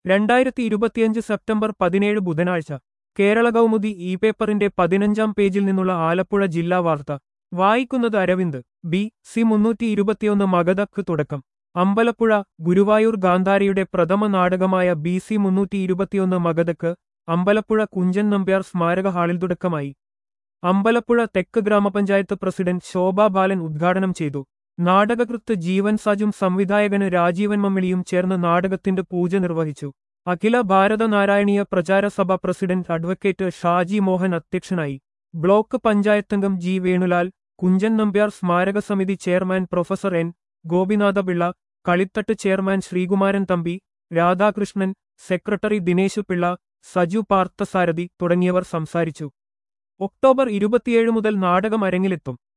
രണ്ടായിരത്തി ഇരുപത്തിയഞ്ച് സെപ്റ്റംബർ പതിനേഴ് ബുധനാഴ്ച കേരള കൗമുദി ഇ പേപ്പറിന്റെ പതിനഞ്ചാം പേജിൽ നിന്നുള്ള ആലപ്പുഴ ജില്ലാ വാർത്ത വായിക്കുന്നത് അരവിന്ദ് ബി സി മുന്നൂറ്റി ഇരുപത്തിയൊന്ന് മഗധക്ക് തുടക്കം അമ്പലപ്പുഴ ഗുരുവായൂർ ഗാന്ധാരിയുടെ പ്രഥമ നാടകമായ ബി സി മുന്നൂറ്റി ഇരുപത്തിയൊന്ന് മഗധക്ക് അമ്പലപ്പുഴ കുഞ്ചൻ നമ്പ്യാർ സ്മാരക ഹാളിൽ തുടക്കമായി അമ്പലപ്പുഴ തെക്ക് ഗ്രാമപഞ്ചായത്ത് പ്രസിഡന്റ് ശോഭാ ബാലൻ ഉദ്ഘാടനം ചെയ്തു നാടകകൃത്ത് ജീവൻ സാജും സംവിധായകന് രാജീവൻ മമ്മിളിയും ചേർന്ന് നാടകത്തിന്റെ പൂജ നിർവഹിച്ചു അഖില ഭാരത നാരായണീയ പ്രചാര സഭ പ്രസിഡന്റ് അഡ്വക്കേറ്റ് ഷാജി മോഹൻ അധ്യക്ഷനായി ബ്ലോക്ക് പഞ്ചായത്തംഗം ജി വേണുലാൽ കുഞ്ചൻ നമ്പ്യാർ സ്മാരക സമിതി chairman professor N Gopinathapillai Kalithattu chairman Sreekumaran Thampi Radhakrishnan secretary Dinesh Pillai Saju Parthasarathy തുടങ്ങിയവർ സംസാരിച്ചു ഒക്ടോബർ ഇരുപത്തിയേഴ് മുതൽ നാടകം അരങ്ങിലെത്തും